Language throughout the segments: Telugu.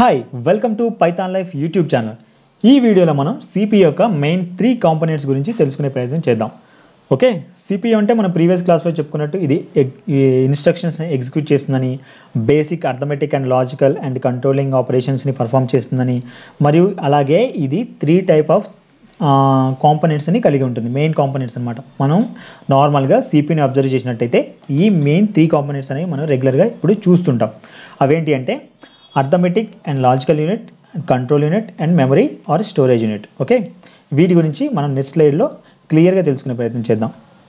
hi welcome to Python Life YouTube channel ఈ వీడియోలో మనం సిపి యొక్క మెయిన్ త్రీ కాంపోనెంట్స్ గురించి తెలుసుకునే ప్రయత్నం చేద్దాం ఓకే సిపియు అంటే మనం ప్రీవియస్ క్లాస్లో చెప్పుకున్నట్టు ఇది ఇన్స్ట్రక్షన్స్ ఎగ్జిక్యూట్ చేస్తుందని basic arithmetic and logical and controlling ఆపరేషన్స్ని పర్ఫామ్ చేస్తుందని మరియు అలాగే ఇది త్రీ టైప్ ఆఫ్ కాంపనెంట్స్ని కలిగి ఉంటుంది మెయిన్ కాంపనెంట్స్ అనమాట మనం నార్మల్గా సిపిని అబ్జర్వ్ చేసినట్టయితే ఈ మెయిన్ త్రీ కాంపనెంట్స్ అనేవి మనం రెగ్యులర్గా ఇప్పుడు చూస్తుంటాం అవేంటి అంటే arithmetic and logical unit control unit and memory or storage unit okay వీటి గురించి మనం నెక్స్ట్ స్లైడ్లో క్లియర్గా తెలుసుకునే ప్రయత్నం చేద్దాం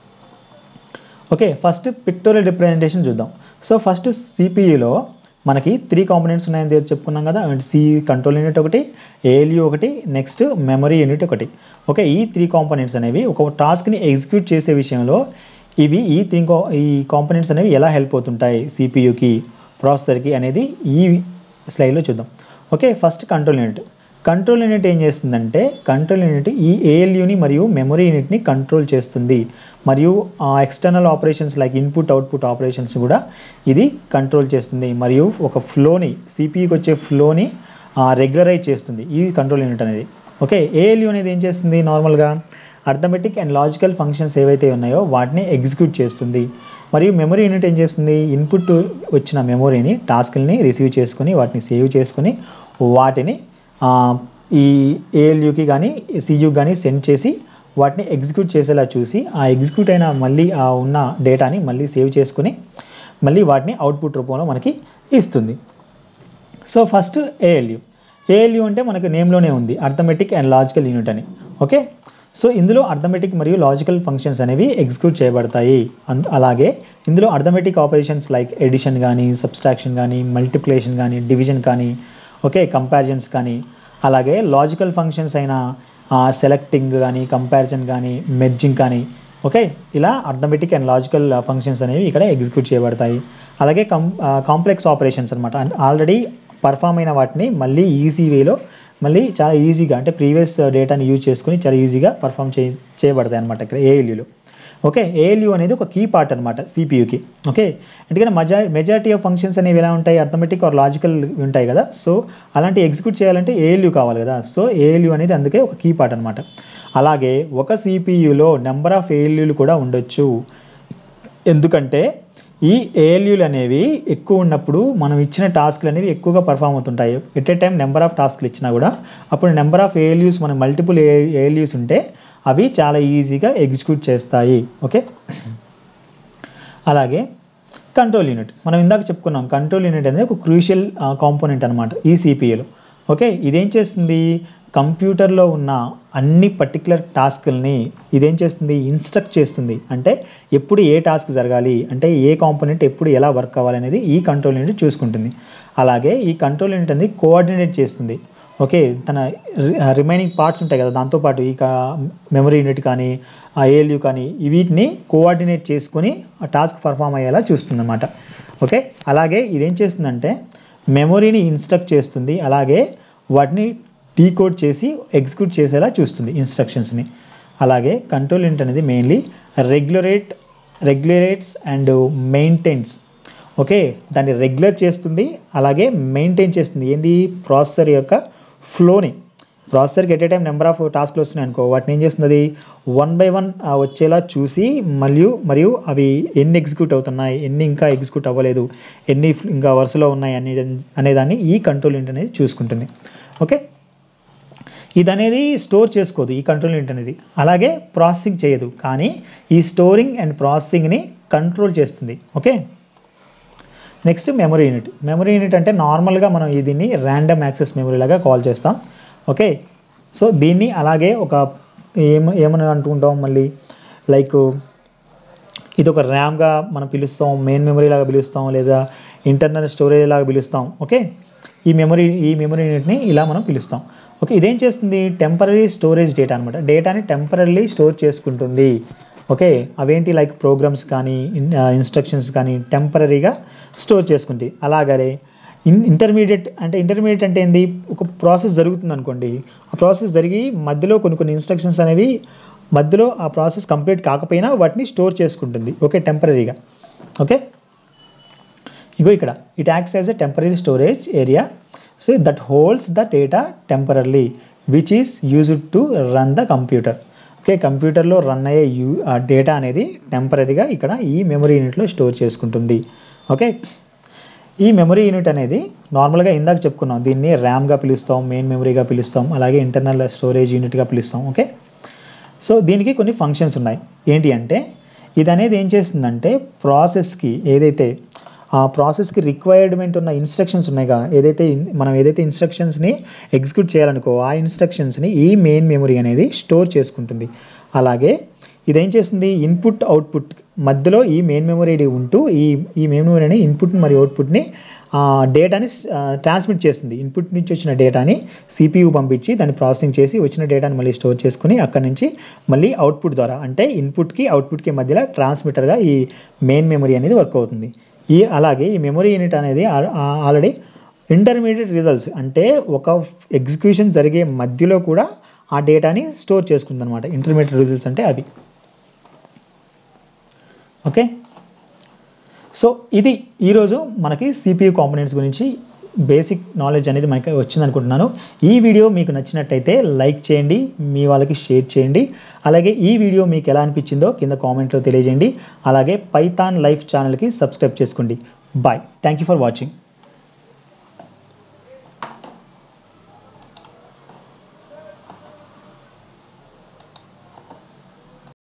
ఓకే ఫస్ట్ పిక్టోరియల్ రిప్రజెంటేషన్ చూద్దాం సో ఫస్ట్ సిపియులో మనకి త్రీ కాంపోనెంట్స్ ఉన్నాయని తె- చెప్పుకున్నాం కదా సి కంట్రోల్ యూనిట్ ఒకటి ఏఎల్యూ ఒకటి నెక్స్ట్ మెమరీ యూనిట్ ఒకటి ఓకే ఈ త్రీ కాంపోనెంట్స్ అనేవి ఒక టాస్క్ని ఎగ్జిక్యూట్ చేసే విషయంలో ఇవి ఈ త్రీ ఈ కాంపోనెంట్స్ అనేవి ఎలా హెల్ప్ అవుతుంటాయి సిపియుకి ప్రాసెసర్కి అనేది ఈ స్లైడ్లో చూద్దాం okay first control unit control unit ఏం చేస్తుందంటే కంట్రోల్ యూనిట్ ఈ ఏఎల్యూని మరియు మెమరీ యూనిట్ని కంట్రోల్ చేస్తుంది మరియు external operations like input output operations కూడా ఇది కంట్రోల్ చేస్తుంది మరియు ఒక ఫ్లోని సిపిఈకి వచ్చే ఫ్లోని రెగ్యులరైజ్ చేస్తుంది ఈ కంట్రోల్ యూనిట్ అనేది ఓకే ఏఎల్యూ అనేది ఏం చేస్తుంది నార్మల్గా అర్థమెటిక్ అండ్ లాజికల్ ఫంక్షన్స్ ఏవైతే ఉన్నాయో వాటిని ఎగ్జిక్యూట్ చేస్తుంది మరియు మెమరీ యూనిట్ ఏం చేస్తుంది ఇన్పుట్ వచ్చిన మెమొరీని టాస్క్ని రిసీవ్ చేసుకొని వాటిని సేవ్ చేసుకొని వాటిని ఆ, ఈ ఏఎల్యూకి కానీ సియుకి కానీ సెండ్ చేసి వాటిని ఎగ్జిక్యూట్ చేసేలా చూసి ఆ ఎగ్జిక్యూట్ అయిన మళ్ళీ ఆ ఉన్న డేటాని మళ్ళీ సేవ్ చేసుకొని మళ్ళీ వాటిని అవుట్పుట్ రూపంలో మనకి ఇస్తుంది సో ఫస్ట్ ఏఎల్యూ ఏఎల్యూ అంటే మనకు నేమ్లోనే ఉంది అర్థమెటిక్ అండ్ లాజికల్ యూనిట్ అని ఓకే సో ఇందులో అర్థమెటిక్ మరియు లాజికల్ ఫంక్షన్స్ అనేవి ఎగ్జిక్యూట్ చేయబడతాయి అంద అలాగే ఇందులో అర్థమెటిక్ ఆపరేషన్స్ లైక్ ఎడిషన్ కానీ సబ్స్ట్రాక్షన్ కానీ మల్టిప్లికేషన్ కానీ డివిజన్ కానీ ఓకే కంపారిజన్స్ కానీ అలాగే లాజికల్ ఫంక్షన్స్ అయిన సెలెక్టింగ్ కానీ కంపారిజన్ కానీ మెర్జింగ్ కానీ ఓకే ఇలా అర్థమెటిక్ అండ్ లాజికల్ ఫంక్షన్స్ అనేవి ఇక్కడ ఎగ్జిక్యూట్ చేయబడతాయి అలాగే కం కాంప్లెక్స్ ఆపరేషన్స్ అనమాట ఆల్రెడీ పర్ఫామ్ అయిన వాటిని మళ్ళీ ఈజీ వేలో మళ్ళీ చాలా ఈజీగా అంటే ప్రీవియస్ డేటాని యూజ్ చేసుకుని చాలా ఈజీగా పర్ఫామ్ చే చేయబడతాయి అనమాట ఇక్కడ ఏఎల్యూలో ఓకే ఏఎల్యూ అనేది ఒక కీ పార్ట్ అనమాట సిపియుకి ఓకే ఎందుకంటే మజా మెజారిటీ ఆఫ్ ఫంక్షన్స్ అనేవి ఎలా ఉంటాయి అర్థమెటిక్ ఆర్ లాజికల్ ఉంటాయి కదా సో అలాంటి ఎగ్జిక్యూట్ చేయాలంటే ఏఎల్యూ కావాలి కదా సో ఏఎల్యూ అనేది అందుకే ఒక కీ పార్ట్ అనమాట అలాగే ఒక సిపియులో నెంబర్ ఆఫ్ ఏఎల్యూలు కూడా ఉండొచ్చు ఎందుకంటే ఈ ఏఎల్యూలు అనేవి ఎక్కువ ఉన్నప్పుడు మనం ఇచ్చిన టాస్క్లు అనేవి ఎక్కువగా పర్ఫామ్ అవుతుంటాయి at a time number of టాస్క్లు ఇచ్చినా కూడా అప్పుడు నెంబర్ ఆఫ్ ఏఎల్యూస్ మన మల్టిపుల్ ఏఎల్యూస్ ఉంటే అవి చాలా ఈజీగా ఎగ్జిక్యూట్ చేస్తాయి ఓకే అలాగే కంట్రోల్ యూనిట్ మనం ఇందాక చెప్పుకున్నాం కంట్రోల్ యూనిట్ అనేది ఒక క్రూషియల్ కాంపోనెంట్ అనమాట ఈ సిపిఏలో ఓకే ఇదేం చేస్తుంది కంప్యూటర్లో ఉన్న అన్ని పర్టికులర్ టాస్క్ల్ని ఇదేం చేస్తుంది ఇన్స్ట్రక్ట్ చేస్తుంది అంటే ఎప్పుడు ఏ టాస్క్ జరగాలి అంటే ఏ కాంపోనెంట్ ఎప్పుడు ఎలా వర్క్ అవ్వాలి అనేది ఈ కంట్రోల్ యూనిట్ చూసుకుంటుంది అలాగే ఈ కంట్రోల్ యూనిట్ అనేది కోఆర్డినేట్ చేస్తుంది ఓకే తన రిమైనింగ్ పార్ట్స్ ఉంటాయి కదా దాంతోపాటు ఈ మెమరీ యూనిట్ కానీ ఆ ఏఎల్యూ కానీ ఈ వీటిని కోఆర్డినేట్ చేసుకొని ఆ టాస్క్ పర్ఫామ్ అయ్యేలా చూస్తుంది అనమాట ఓకే అలాగే ఇదేం చేస్తుందంటే మెమొరీని ఇన్స్ట్రక్ట్ చేస్తుంది అలాగే వాటిని డీకోడ్ చేసి ఎగ్జిక్యూట్ చేసేలా చూస్తుంది ఇన్స్ట్రక్షన్స్ని అలాగే కంట్రోల్ యూనిట్ అనేది mainly regulate regulates and maintains okay దాన్ని రెగ్యులర్ చేస్తుంది అలాగే మెయింటైన్ చేస్తుంది ఏంది ప్రాసెసర్ యొక్క ఫ్లోని ప్రాసెసర్కి at a time number of టాస్క్లు వస్తున్నాయి అనుకో వాటిని ఏం చేస్తుంది అది వన్ బై వన్ వచ్చేలా చూసి మరియు మరియు అవి ఎన్ని ఎగ్జిక్యూట్ అవుతున్నాయి ఎన్ని ఇంకా ఎగ్జిక్యూట్ అవ్వలేదు ఎన్ని ఇంకా వరుసలో ఉన్నాయి అనే అనేదాన్ని ఈ కంట్రోల్ యూనిట్ అనేది చూసుకుంటుంది ఓకే ఇది అనేది స్టోర్ చేసుకోదు ఈ కంట్రోల్ యూనిట్ అనేది అలాగే ప్రాసెసింగ్ చేయదు కానీ ఈ స్టోరింగ్ అండ్ ప్రాసెసింగ్ని కంట్రోల్ చేస్తుంది okay next memory unit memory unit అంటే నార్మల్గా మనం దీన్ని ర్యాండమ్ యాక్సెస్ మెమరీ లాగా కాల్ చేస్తాం ఓకే సో దీన్ని అలాగే ఒక ఏమ ఏమని అంటుంటాం మళ్ళీ లైక్ ఇది ఒక ర్యామ్గా మనం పిలుస్తాం మెయిన్ మెమరీ లాగా పిలుస్తాం లేదా ఇంటర్నల్ స్టోరేజ్ లాగా పిలుస్తాం ఓకే ఈ మెమరీ ఈ మెమరీ యూనిట్ని ఇలా మనం పిలుస్తాం ఓకే ఇదేం చేస్తుంది టెంపరీ స్టోరేజ్ డేటా అనమాట డేటాని టెంపరీ స్టోర్ చేసుకుంటుంది ఓకే అవేంటి లైక్ ప్రోగ్రామ్స్ కానీ ఇన్స్ట్రక్షన్స్ కానీ టెంపరీగా స్టోర్ చేసుకుంటాయి అలాగనే ఇన్ ఇంటర్మీడియట్ అంటే ఇంటర్మీడియట్ అంటే ఏంది ఒక ప్రాసెస్ జరుగుతుంది అనుకోండి ఆ ప్రాసెస్ జరిగి మధ్యలో కొన్ని కొన్ని ఇన్స్ట్రక్షన్స్ అనేవి మధ్యలో ఆ ప్రాసెస్ కంప్లీట్ కాకపోయినా వాటిని స్టోర్ చేసుకుంటుంది ఓకే టెంపరీగా ఓకే ఇగో ఇక్కడ it acts as a temporary storage area so that holds the data temporarily which is used to run the computer okay కంప్యూటర్లో రన్ అయ్యే యూ డేటా అనేది టెంపరీగా ఇక్కడ ఈ మెమరీ యూనిట్లో స్టోర్ చేసుకుంటుంది ఓకే ఈ మెమరీ యూనిట్ అనేది నార్మల్గా ఇందాక చెప్పుకున్నాం దీన్ని ర్యామ్గా పిలుస్తాం మెయిన్ మెమరీగా పిలుస్తాం అలాగే ఇంటర్నల్ స్టోరేజ్ యూనిట్గా పిలుస్తాం ఓకే సో దీనికి కొన్ని ఫంక్షన్స్ ఉన్నాయి ఏంటి అంటే ఇది అనేది ఏం చేస్తుందంటే ప్రాసెస్కి ఏదైతే ఆ ప్రాసెస్కి రిక్వైర్మెంట్ ఉన్న ఇన్స్ట్రక్షన్స్ ఉన్నాయిగా ఏదైతే ఇన్- మనం ఏదైతే ఇన్స్ట్రక్షన్స్ని ఎగ్జిక్యూట్ చేయాలనుకో ఆ ఇన్స్ట్రక్షన్స్ని ఈ మెయిన్ మెమరీ అనేది స్టోర్ చేసుకుంటుంది అలాగే ఇదేం చేస్తుంది ఇన్పుట్ అవుట్పుట్ మధ్యలో ఈ మెయిన్ మెమరీ ఉంటూ ఈ ఈ మెయిన్ మెమరీ ఇన్పుట్ మరియు అవుట్పుట్ని డేటాని ట్రాన్స్మిట్ చేస్తుంది ఇన్పుట్ నుంచి వచ్చిన డేటాని సిపియు పంపించి దాన్ని ప్రాసెసింగ్ చేసి వచ్చిన డేటాని మళ్ళీ స్టోర్ చేసుకుని అక్కడి నుంచి మళ్ళీ అవుట్పుట్ ద్వారా అంటే ఇన్పుట్కి అవుట్పుట్కి మధ్యలో ట్రాన్స్మిటర్గా ఈ మెయిన్ మెమరీ అనేది వర్క్ అవుతుంది ఈ అలాగే ఈ మెమరీ యూనిట్ అనేది ఆల్రెడీ ఇంటర్మీడియట్ రిజల్ట్స్ అంటే ఒక ఎగ్జిక్యూషన్ జరిగే మధ్యలో కూడా ఆ డేటాని స్టోర్ చేసుకుంది అనమాట ఇంటర్మీడియట్ రిజల్ట్స్ అంటే అవి ఓకే సో ఇది ఈరోజు మనకి సిపియు కాంపోనెంట్స్ గురించి బేసిక్ నాలెడ్జ్ అనేది మనకి వచ్చింది అనుకుంటున్నాను ఈ వీడియో మీకు నచ్చినట్టయితే లైక్ చేయండి మీ వాళ్ళకి షేర్ చేయండి అలాగే ఈ వీడియో మీకు ఎలా అనిపించిందో కింద కామెంట్లో తెలియజేయండి అలాగే పైథాన్ లైఫ్ ఛానల్కి సబ్స్క్రైబ్ చేసుకోండి bye thank you for watching